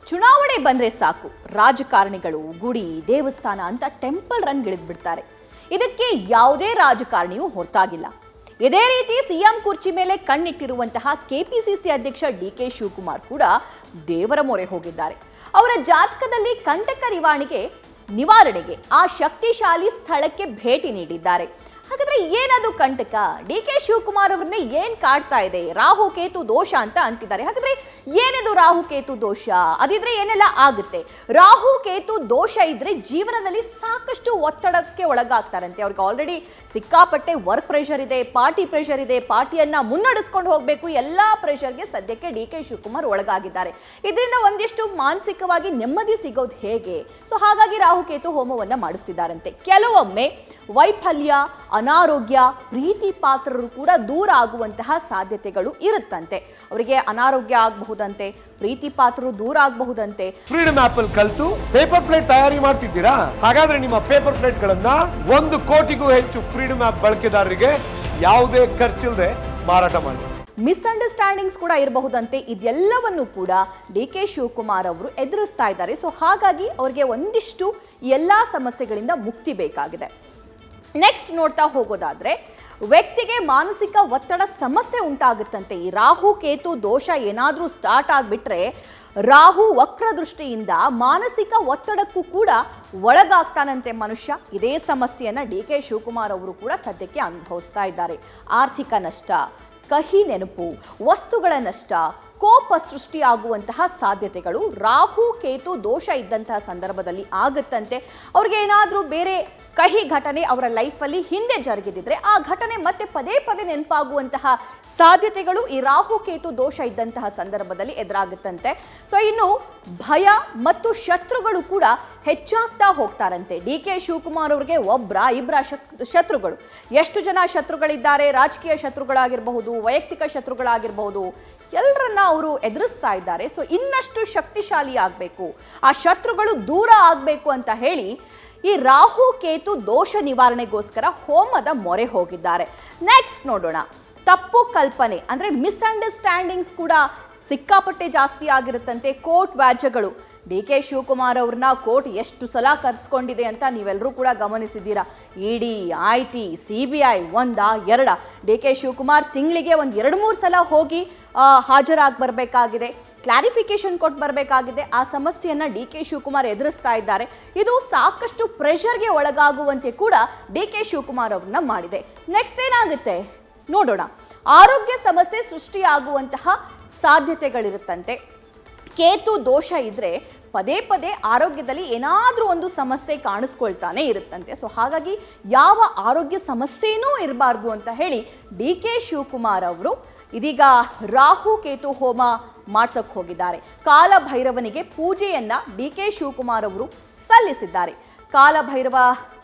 ಚುನಾವಣೆ ಬಂದ್ರೆ ಸಾಕು ರಾಜಕಾರಣಿಗಳು ಗುಡಿ ದೇವಸ್ಥಾನ ಅಂತ ಟೆಂಪಲ್ ರನ್ ಬಿಡ್ತಾರೆ ಇದಕ್ಕೆ ಯಾವುದೇ ರಾಜಕಾರಣಿಯೂ ಹೊರತಾಗಿಲ್ಲ ಇದೇ ರೀತಿ ಸಿಎಂ ಕುರ್ಚಿ ಮೇಲೆ ಕಣ್ಣಿಟ್ಟಿರುವಂತಹ ಕೆಪಿಸಿಸಿ ಅಧ್ಯಕ್ಷ ಡಿ ಕೆ ಶಿವಕುಮಾರ್ ಕೂಡ ದೇವರ ಮೊರೆ ಹೋಗಿದ್ದಾರೆ ಅವರ ಜಾತಕದಲ್ಲಿ ಕಂಟಕ ನಿವಾರಣೆಗೆ ನಿವಾರಣೆಗೆ ಆ ಶಕ್ತಿಶಾಲಿ ಸ್ಥಳಕ್ಕೆ ಭೇಟಿ ನೀಡಿದ್ದಾರೆ ಹಾಗಾದ್ರೆ ಏನದು ಕಂಟಕ ಡಿ ಕೆ ಶಿವಕುಮಾರ್ ಅವ್ರನ್ನೇ ಏನ್ ಕಾಡ್ತಾ ಇದೆ ರಾಹು ಕೇತು ದೋಷ ಅಂತ ಅಂತಿದ್ದಾರೆ ಹಾಗಾದ್ರೆ ಏನದು ರಾಹು ಕೇತು ದೋಷ ಅದಿದ್ರೆ ಏನೆಲ್ಲ ಆಗುತ್ತೆ ರಾಹು ಕೇತು ದೋಷ ಇದ್ರೆ ಜೀವನದಲ್ಲಿ ಸಾಕಷ್ಟು ಒತ್ತಡಕ್ಕೆ ಒಳಗಾಗ್ತಾರಂತೆ ಅವ್ರಿಗೆ ಆಲ್ರೆಡಿ ಸಿಕ್ಕಾಪಟ್ಟೆ ವರ್ಕ್ ಪ್ರೆಷರ್ ಇದೆ ಪಾರ್ಟಿ ಪ್ರೆಷರ್ ಇದೆ ಪಾರ್ಟಿಯನ್ನ ಮುನ್ನಡೆಸ್ಕೊಂಡು ಹೋಗಬೇಕು ಎಲ್ಲಾ ಪ್ರೆಷರ್ಗೆ ಸದ್ಯಕ್ಕೆ ಡಿ ಕೆ ಶಿವಕುಮಾರ್ ಒಳಗಾಗಿದ್ದಾರೆ ಇದರಿಂದ ಒಂದಿಷ್ಟು ಮಾನಸಿಕವಾಗಿ ನೆಮ್ಮದಿ ಸಿಗೋದು ಹೇಗೆ ಸೊ ಹಾಗಾಗಿ ರಾಹುಕೇತು ಹೋಮವನ್ನ ಮಾಡಿಸ್ತಿದ್ದಾರಂತೆ ಕೆಲವೊಮ್ಮೆ ವೈಫಲ್ಯ ಅನಾರೋಗ್ಯ ಪ್ರೀತಿ ಪಾತ್ರರು ಕೂಡ ದೂರ ಆಗುವಂತಹ ಸಾಧ್ಯತೆಗಳು ಇರುತ್ತಂತೆ ಅವರಿಗೆ ಅನಾರೋಗ್ಯ ಆಗಬಹುದಂತೆ ಪ್ರೀತಿ ಪಾತ್ರರು ದೂರ ಆಗಬಹುದಂತೆ ಫ್ರೀಡಮ್ ಆಪ್ ಅಲ್ಲಿ ಕಲ್ತು ಪೇಪರ್ ಪ್ಲೇಟ್ ತಯಾರಿ ಮಾಡ್ತಿದ್ದೀರಾ ಹಾಗಾದ್ರೆ ನಿಮ್ಮ ಪೇಪರ್ ಪ್ಲೇಟ್ ಗಳನ್ನ ಒಂದು ಕೋಟಿಗೂ ಹೆಚ್ಚು ಫ್ರೀಡಮ್ ಆಪ್ ಬಳಕೆದಾರರಿಗೆ ಯಾವುದೇ ಖರ್ಚಿಲ್ಲದೆ ಮಾರಾಟ ಮಾಡಿ ಮಿಸ್ಅಂಡರ್ಸ್ಟ್ಯಾಂಡಿಂಗ್ಸ್ ಕೂಡ ಇರಬಹುದಂತೆ ಇದೆಲ್ಲವನ್ನು ಕೂಡ ಡಿ ಕೆ ಶಿವಕುಮಾರ್ ಅವರು ಎದುರಿಸ್ತಾ ಇದ್ದಾರೆ ಸೊ ಹಾಗಾಗಿ ಅವರಿಗೆ ಒಂದಿಷ್ಟು ಎಲ್ಲ ಸಮಸ್ಯೆಗಳಿಂದ ಮುಕ್ತಿ ಬೇಕಾಗಿದೆ ನೆಕ್ಸ್ಟ್ ನೋಡ್ತಾ ಹೋಗೋದಾದ್ರೆ ವ್ಯಕ್ತಿಗೆ ಮಾನಸಿಕ ಒತ್ತಡ ಸಮಸ್ಯೆ ಉಂಟಾಗುತ್ತಂತೆ ಈ ರಾಹು ಕೇತು ದೋಷ ಏನಾದರೂ ಸ್ಟಾರ್ಟ್ ಆಗಿಬಿಟ್ರೆ ರಾಹು ವಕ್ರ ದೃಷ್ಟಿಯಿಂದ ಮಾನಸಿಕ ಒತ್ತಡಕ್ಕೂ ಕೂಡ ಒಳಗಾಗ್ತಾನಂತೆ ಮನುಷ್ಯ ಇದೇ ಸಮಸ್ಯೆಯನ್ನ ಡಿ ಕೆ ಶಿವಕುಮಾರ್ ಅವರು ಕೂಡ ಸದ್ಯಕ್ಕೆ ಅನುಭವಿಸ್ತಾ ಇದ್ದಾರೆ ಆರ್ಥಿಕ ನಷ್ಟ ಕಹಿ ನೆನಪು ವಸ್ತುಗಳ ನಷ್ಟ ಕೋಪ ಸೃಷ್ಟಿಯಾಗುವಂತಹ ಸಾಧ್ಯತೆಗಳು ರಾಹು ಕೇತು ದೋಷ ಇದ್ದಂತಹ ಸಂದರ್ಭದಲ್ಲಿ ಆಗುತ್ತಂತೆ ಅವ್ರಿಗೆ ಏನಾದರೂ ಬೇರೆ ಕಹಿ ಘಟನೆ ಅವರ ಲೈಫಲ್ಲಿ ಹಿಂದೆ ಜರುಗಿದಿದ್ರೆ ಆ ಘಟನೆ ಮತ್ತೆ ಪದೇ ಪದೇ ನೆನಪಾಗುವಂತಹ ಸಾಧ್ಯತೆಗಳು ಈ ರಾಹು ಕೇತು ದೋಷ ಇದ್ದಂತಹ ಸಂದರ್ಭದಲ್ಲಿ ಎದುರಾಗುತ್ತಂತೆ ಸೊ ಇನ್ನು ಭಯ ಮತ್ತು ಶತ್ರುಗಳು ಕೂಡ ಹೆಚ್ಚಾಗ್ತಾ ಹೋಗ್ತಾರಂತೆ ಡಿ ಕೆ ಶಿವಕುಮಾರ್ ಅವರಿಗೆ ಒಬ್ರ ಇಬ್ಬರ ಶತ್ರುಗಳು ಎಷ್ಟು ಜನ ಶತ್ರುಗಳಿದ್ದಾರೆ ರಾಜಕೀಯ ಶತ್ರುಗಳಾಗಿರಬಹುದು ವೈಯಕ್ತಿಕ ಶತ್ರುಗಳಾಗಿರಬಹುದು ಎಲ್ಲರನ್ನ ಅವರು ಎದುರಿಸ್ತಾ ಇದ್ದಾರೆ ಸೊ ಇನ್ನಷ್ಟು ಶಕ್ತಿಶಾಲಿ ಆಗಬೇಕು ಆ ಶತ್ರುಗಳು ದೂರ ಆಗಬೇಕು ಅಂತ ಹೇಳಿ ಈ ರಾಹು ಕೇತು ದೋಷ ನಿವಾರಣೆಗೋಸ್ಕರ ಹೋಮದ ಮೊರೆ ಹೋಗಿದ್ದಾರೆ ನೆಕ್ಸ್ಟ್ ನೋಡೋಣ ತಪ್ಪು ಕಲ್ಪನೆ ಅಂದ್ರೆ ಮಿಸ್ಅಂಡರ್ಸ್ಟ್ಯಾಂಡಿಂಗ್ಸ್ ಕೂಡ ಸಿಕ್ಕಾಪಟ್ಟೆ ಜಾಸ್ತಿ ಆಗಿರುತ್ತಂತೆ ಕೋರ್ಟ್ ವ್ಯಾಜ್ಯಗಳು ಡಿ ಕೆ ಶಿವಕುಮಾರ್ ಅವ್ರನ್ನ ಕೋರ್ಟ್ ಎಷ್ಟು ಸಲ ಕರೆಸ್ಕೊಂಡಿದೆ ಅಂತ ನೀವೆಲ್ಲರೂ ಕೂಡ ಗಮನಿಸಿದ್ದೀರಾ E D I T C B I ಒಂದ ಎರಡ ಡಿ ಕೆ ಶಿವಕುಮಾರ್ ತಿಂಗಳಿಗೆ ಒಂದು ಎರಡು ಮೂರು ಸಲ ಹೋಗಿ ಹಾಜರಾಗಿ ಬರಬೇಕಾಗಿದೆ ಕ್ಲಾರಿಫಿಕೇಶನ್ ಕೊಟ್ಟು ಬರಬೇಕಾಗಿದೆ ಆ ಸಮಸ್ಯೆಯನ್ನ ಡಿ ಕೆ ಶಿವಕುಮಾರ್ ಎದುರಿಸ್ತಾ ಇದ್ದಾರೆ ಇದು ಸಾಕಷ್ಟು ಪ್ರೆಷರ್ಗೆ ಒಳಗಾಗುವಂತೆ ಕೂಡ ಡಿ ಕೆ ಶಿವಕುಮಾರ್ ಅವ್ರನ್ನ ಮಾಡಿದೆ ನೆಕ್ಸ್ಟ್ ಏನಾಗುತ್ತೆ ನೋಡೋಣ ಆರೋಗ್ಯ ಸಮಸ್ಯೆ ಸೃಷ್ಟಿಯಾಗುವಂತಹ ಸಾಧ್ಯತೆಗಳಿರುತ್ತಂತೆ ಕೇತು ದೋಷ ಇದ್ರೆ ಪದೇ ಪದೇ ಆರೋಗ್ಯದಲ್ಲಿ ಏನಾದರೂ ಒಂದು ಸಮಸ್ಯೆ ಕಾಣಿಸ್ಕೊಳ್ತಾನೆ ಇರುತ್ತಂತೆ ಸೊ ಹಾಗಾಗಿ ಯಾವ ಆರೋಗ್ಯ ಸಮಸ್ಯೆನೂ ಇರಬಾರ್ದು ಅಂತ ಹೇಳಿ ಡಿ ಕೆ ಶಿವಕುಮಾರ್ ಅವರು ಇದೀಗ ರಾಹು ಕೇತು ಹೋಮ ಮಾಡ್ಸಕ್ ಹೋಗಿದ್ದಾರೆ ಕಾಲಭೈರವನಿಗೆ ಪೂಜೆಯನ್ನ ಡಿ ಕೆ ಶಿವಕುಮಾರ್ ಅವರು ಸಲ್ಲಿಸಿದ್ದಾರೆ ಕಾಲಭೈರವ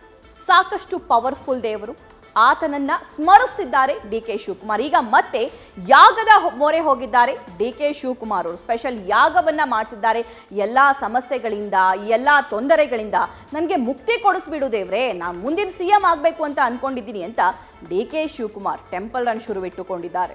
ಸಾಕಷ್ಟು ಪವರ್ಫುಲ್ ದೇವರು ಆತನನ್ನ ಸ್ಮರಿಸಿದ್ದಾರೆ ಡಿ ಕೆ ಶಿವಕುಮಾರ್ ಈಗ ಮತ್ತೆ ಯಾಗದ ಹೊ- ಮೊರೆ ಹೋಗಿದ್ದಾರೆ ಡಿ ಕೆ ಶಿವಕುಮಾರ್ ಅವರು ಸ್ಪೆಷಲ್ ಯಾಗವನ್ನ ಮಾಡಿಸಿದ್ದಾರೆ ಎಲ್ಲಾ ಸಮಸ್ಯೆಗಳಿಂದ ಎಲ್ಲಾ ತೊಂದರೆಗಳಿಂದ ನನಗೆ ಮುಕ್ತಿ ಕೊಡಿಸ್ಬಿಡು ದೇವ್ರೆ ನಾನು ಮುಂದಿನ ಸಿ ಎಂ ಆಗಬೇಕು ಅಂತ ಅನ್ಕೊಂಡಿದ್ದೀನಿ ಅಂತ D K Shivakumar temple run ಶುರುವಿಟ್ಟುಕೊಂಡಿದ್ದಾರೆ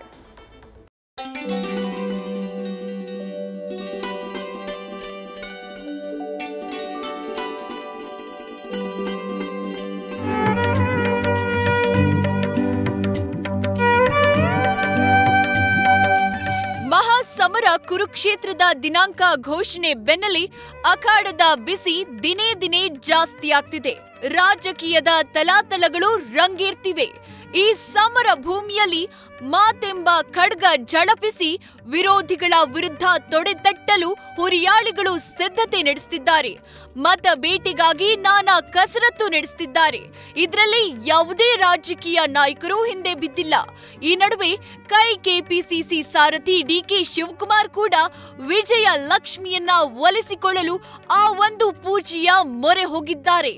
ಮಹಾಸಮರ ಕುರುಕ್ಷೇತ್ರದ ದಿನಾಂಕ ಘೋಷಣೆ ಬೆನ್ನಲ್ಲೇ ಅಖಾಡದ ಬಿಸಿ ದಿನೇ ದಿನೇ ಜಾಸ್ತಿ ಆಗ್ತಿದೆ ರಾಜಕೀಯದ ತಲಾತಲಗಳು ರಂಗೇರ್ತಿವೆ ಈ ಸಮರ ಭೂಮಿಯಲ್ಲಿ ಮಾತೆಂಬ ಖಡ್ಗ ಝಳಪಿಸಿ ವಿರೋಧಿಗಳ ವಿರುದ್ಧ ತೊಡೆತಟ್ಟಲು ಹುರಿಯಾಳಿಗಳು ಸಿದ್ಧತೆ ನಡೆಸುತ್ತಿದ್ದಾರೆ ಮತ ಬೇಟೆಗಾಗಿ ನಾನಾ ಕಸರತ್ತು ನಡೆಸುತ್ತಿದ್ದಾರೆ ಇದರಲ್ಲಿ ಯಾವುದೇ ರಾಜಕೀಯ ನಾಯಕರು ಹಿಂದೆ ಬಿದ್ದಿಲ್ಲ ಈ ನಡುವೆ ಕೈ ಕೆಪಿಸಿಸಿ ಸಾರಥಿ ಡಿಕೆ ಶಿವಕುಮಾರ್ ಕೂಡ ವಿಜಯ ಲಕ್ಷ್ಮಿಯನ್ನ ಒಲಿಸಿಕೊಳ್ಳಲು ಆ ಒಂದು ಪೂಜೆಯ ಮೊರೆ ಹೋಗಿದ್ದಾರೆ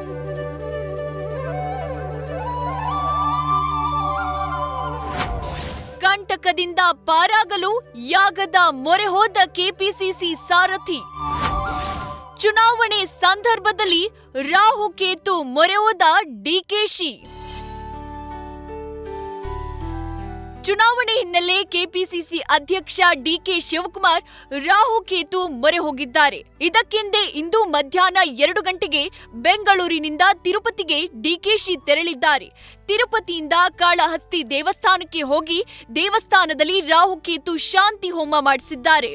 ಕಂಟಕದಿಂದ ಪಾರಾಗಲು ಯಾಗದ ಮೊರೆ ಹೋದ ಕೆಪಿಸಿಸಿ ಸಾರಥಿ ಚುನಾವಣೆ ಸಂದರ್ಭದಲ್ಲಿ ರಾಹು ಕೇತು ಮೊರೆ ಹೋದ ಡಿಕೆಶಿ ಚುನಾವಣೆ ಹಿನ್ನೆಲೆ ಕೆಪಿಸಿಸಿ ಅಧ್ಯಕ್ಷ ಡಿಕೆ ಶಿವಕುಮಾರ್ ರಾಹುಕೇತು ಮೊರೆ ಹೋಗಿದ್ದಾರೆ ಇದಕ್ಕೆಂದೇ ಇಂದು ಮಧ್ಯಾಹ್ನ ಎರಡು ಗಂಟೆಗೆ ಬೆಂಗಳೂರಿನಿಂದ ತಿರುಪತಿಗೆ ಡಿಕೆಶಿ ತೆರಳಿದ್ದಾರೆ ತಿರುಪತಿಯಿಂದ ಕಾಳಹಸ್ತಿ ದೇವಸ್ಥಾನಕ್ಕೆ ಹೋಗಿ ದೇವಸ್ಥಾನದಲ್ಲಿ ರಾಹುಕೇತು ಶಾಂತಿ ಹೋಮ ಮಾಡಿಸಿದ್ದಾರೆ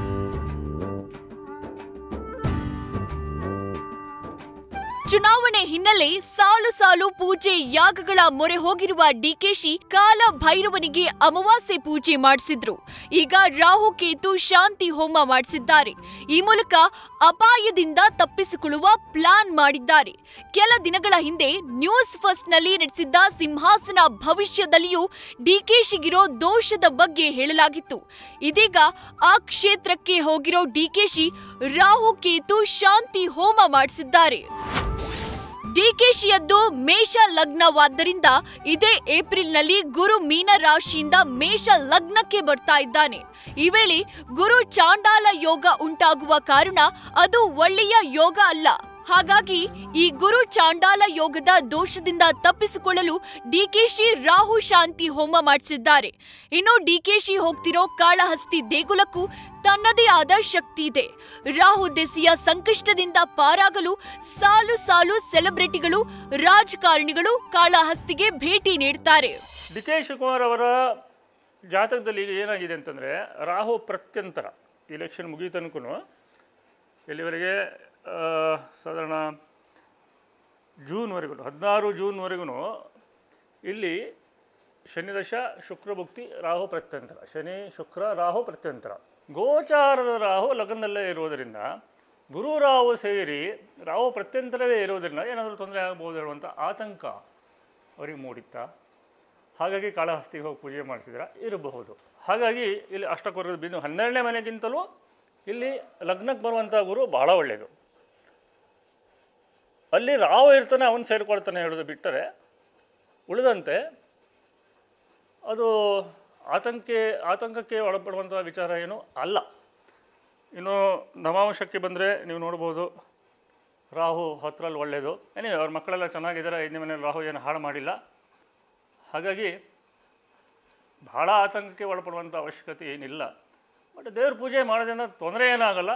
ಚುನಾವಣೆ ಹಿನ್ನೆಲೆ ಸಾಲು ಸಾಲು ಪೂಜೆ ಯಾಗಗಳ ಮೊರೆ ಹೋಗಿರುವ ಡಿಕೆಶಿ ಕಾಲ ಭೈರವನಿಗೆ ಅಮಾವಾಸ್ಯೆ ಪೂಜೆ ಮಾಡಿಸಿದ್ರು ಈಗ ರಾಹುಕೇತು ಶಾಂತಿ ಹೋಮ ಮಾಡಿಸಿದ್ದಾರೆ ಈ ಮೂಲಕ ಅಪಾಯದಿಂದ ತಪ್ಪಿಸಿಕೊಳ್ಳುವ ಪ್ಲಾನ್ ಮಾಡಿದ್ದಾರೆ ಕೆಲ ದಿನಗಳ ಹಿಂದೆ ನ್ಯೂಸ್ ಫಸ್ಟ್ ನಲ್ಲಿ ನಡೆಸಿದ್ದ ಸಿಂಹಾಸನ ಭವಿಷ್ಯದಲ್ಲಿಯೂ ಡಿಕೆಶಿಗಿರೋ ದೋಷದ ಬಗ್ಗೆ ಹೇಳಲಾಗಿತ್ತು ಇದೀಗ ಆ ಕ್ಷೇತ್ರಕ್ಕೆ ಹೋಗಿರೋ ಡಿಕೆಶಿ ರಾಹುಕೇತು ಶಾಂತಿ ಹೋಮ ಮಾಡಿಸಿದ್ದಾರೆ ಡಿಕೆಶಿಯದ್ದು ಮೇಷ ಲಗ್ನವಾದ್ದರಿಂದ ಇದೇ ಏಪ್ರಿಲ್ನಲ್ಲಿ ಗುರು ಮೀನ ರಾಶಿಯಿಂದ ಮೇಷ ಲಗ್ನಕ್ಕೆ ಬರ್ತಾ ಇದ್ದಾನೆ ಈ ವೇಳೆ ಗುರು ಚಾಂಡಾಲ ಯೋಗ ಉಂಟಾಗುವ ಕಾರಣ ಅದು ಒಳ್ಳೆಯ ಯೋಗ ಅಲ್ಲ ಹಾಗಾಗಿ ಈ ಗುರು ಚಾಂಡಾಲ ಯೋಗದ ದೋಷದಿಂದ ತಪ್ಪಿಸಿಕೊಳ್ಳಲು ಡಿಕೆಶಿ ರಾಹು ಶಾಂತಿ ಹೋಮ ಮಾಡಿಸಿದ್ದಾರೆ ಇನ್ನು ಡಿಕೆಶಿ ಹೋಗ್ತಿರೋ ಕಾಳಹಸ್ತಿ ದೇಗುಲಕ್ಕೂ ತನ್ನದೇ ಆದ ಶಕ್ತಿ ಇದೆ ರಾಹು ದೆಸೆಯ ಸಂಕಷ್ಟದಿಂದ ಪಾರಾಗಲು ಸಾಲು ಸಾಲು ಸೆಲೆಬ್ರಿಟಿಗಳು ರಾಜಕಾರಣಿಗಳು ಕಾಳಹಸ್ತಿಗೆ ಭೇಟಿ ನೀಡ್ತಾರೆ ಡಿ ಕೆ ಶಿವಕುಮಾರ್ ಅವರ ಜಾತಕದಲ್ಲಿ ಈಗ ಏನಾಗಿದೆ ಅಂತಂದರೆ ರಾಹು ಪ್ರತ್ಯಂತರ ಇಲೆಕ್ಷನ್ ಮುಗಿಯ ತನಕ ಎಲ್ಲಿವರೆಗೆ ಆ, ಸಾಧಾರಣ ಜೂನ್ವರೆಗೂ ಹದಿನಾರು ಜೂನ್ವರೆಗೂ ಇಲ್ಲಿ ಶನಿದಶ ಶುಕ್ರ ಭುಕ್ತಿ ರಾಹು ಪ್ರತ್ಯಂತರ ಶನಿ ಶುಕ್ರ ರಾಹು ಪ್ರತ್ಯಂತರ ಗೋಚಾರದ ರಾಹು ಲಗ್ನದಲ್ಲೇ ಇರುವುದರಿಂದ ಗುರು ರಾಹು ಸೇರಿ ರಾಹು ಪ್ರತ್ಯಂತರವೇ ಇರುವುದರಿಂದ ಏನಾದರೂ ತೊಂದರೆ ಆಗ್ಬೋದು ಹೇಳುವಂಥ ಆತಂಕ ಅವರಿಗೆ ಮೂಡಿತ್ತಾ ಹಾಗಾಗಿ ಕಾಳಹಸ್ತಿಗೆ ಹೋಗಿ ಪೂಜೆ ಮಾಡಿಸಿದ್ರ ಇರಬಹುದು ಹಾಗಾಗಿ ಇಲ್ಲಿ ಅಷ್ಟಕ್ವರ್ಗದ ಬಿಂದು ಹನ್ನೆರಡನೇ ಮನೆಗಿಂತಲೂ ಇಲ್ಲಿ ಲಗ್ನಕ್ಕೆ ಬರುವಂಥ ಗುರು ಬಹಳ ಒಳ್ಳೆಯದು ಅಲ್ಲಿ ರಾವು ಇರ್ತಾನೆ ಅವನು ಸೇರಿಕೊಳ್ತಾನೆ ಹೇಳೋದು ಬಿಟ್ಟರೆ ಉಳಿದಂತೆ ಅದು ಆತಂಕೆ ಆತಂಕಕ್ಕೆ ಒಳಪಡುವಂಥ ವಿಚಾರ ಏನು ಅಲ್ಲ ಇನ್ನು ನವಾಂಶಕ್ಕೆ ಬಂದರೆ ನೀವು ನೋಡ್ಬೋದು ರಾಹು ಹತ್ತರಲ್ಲಿ ಒಳ್ಳೆಯದು ಏನೇ ಅವ್ರ ಮಕ್ಕಳೆಲ್ಲ ಚೆನ್ನಾಗಿದ್ದಾರೆ ಐದನೇ ಮನೇಲಿ ರಾಹು ಏನು ಹಾಳು ಮಾಡಿಲ್ಲ ಹಾಗಾಗಿ ಬಹಳ ಆತಂಕಕ್ಕೆ ಒಳಪಡುವಂಥ ಅವಶ್ಯಕತೆ ಏನಿಲ್ಲ ಬಟ್ ದೇವ್ರ ಪೂಜೆ ಮಾಡೋದ್ರಿಂದ ತೊಂದರೆ ಏನಾಗಲ್ಲ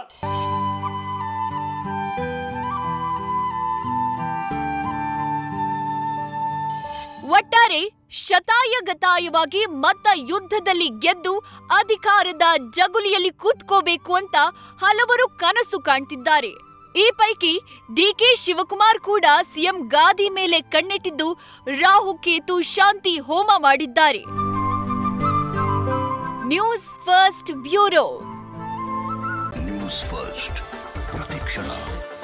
ಒಟ್ಟಾರೆ ಶತಾಯಗತಾಯವಾಗಿ ಮತ್ತ ಯುದ್ಧದಲ್ಲಿ ಗೆದ್ದು ಅಧಿಕಾರದ ಜಗುಲಿಯಲ್ಲಿ ಕೂತ್ಕೋಬೇಕು ಅಂತ ಹಲವರು ಕನಸು ಕಾಣ್ತಿದ್ದಾರೆ ಈ ಪೈಕಿ ಡಿಕೆ ಶಿವಕುಮಾರ್ ಕೂಡ ಸಿಎಂ ಗಾದಿ ಮೇಲೆ ಕಣ್ಣಿಟ್ಟಿದ್ದು ರಾಹುಕೇತು ಶಾಂತಿ ಹೋಮ ಮಾಡಿದ್ದಾರೆ news first bureau news first ಪ್ರತಿಕ್ಷಣ